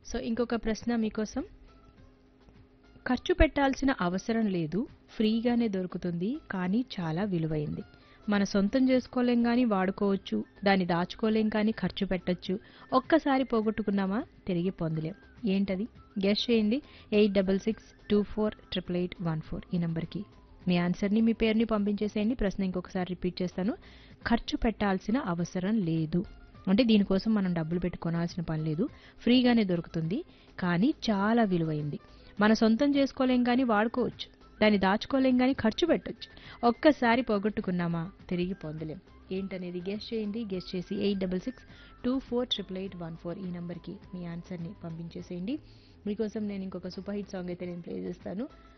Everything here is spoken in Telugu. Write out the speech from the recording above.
సో ఇంకొక ప్రశ్న మీకోసం ఖర్చు పెట్టాల్సిన అవసరం లేదు ఫ్రీగానే దొరుకుతుంది కానీ చాలా విలువైంది మన సొంతం చేసుకోలేం కానీ వాడుకోవచ్చు దాన్ని దాచుకోలేం కానీ ఖర్చు పెట్టొచ్చు ఒక్కసారి పోగొట్టుకున్నామా తిరిగి పొందలేం ఏంటది గెస్ట్ చేయండి eight double six two four triple eight one four ఈ నెంబర్కి మీ ఆన్సర్ని మీ పేరుని పంపించేసేయండి ప్రశ్న ఇంకొకసారి రిపీట్ చేస్తాను ఖర్చు పెట్టాల్సిన అవసరం లేదు అంటే దీనికోసం మనం డబ్బులు పెట్టి కొనాల్సిన పని లేదు ఫ్రీగానే దొరుకుతుంది కానీ చాలా విలువైంది మన సొంతం చేసుకోలేం కానీ వాడుకోవచ్చు దాన్ని దాచుకోలేం కానీ ఖర్చు పెట్టొచ్చు ఒక్కసారి పోగొట్టుకున్నామా తిరిగి పొందలేం ఏంటనేది గెస్ట్ చేయండి గెస్ట్ చేసి eight double six two four triple eight one four ఈ నెంబర్కి మీ ఆన్సర్ని పంపించేసేయండి మీకోసం నేను ఇంకొక సూపర్ హిట్ సాంగ్ అయితే నేను ప్లే చేస్తాను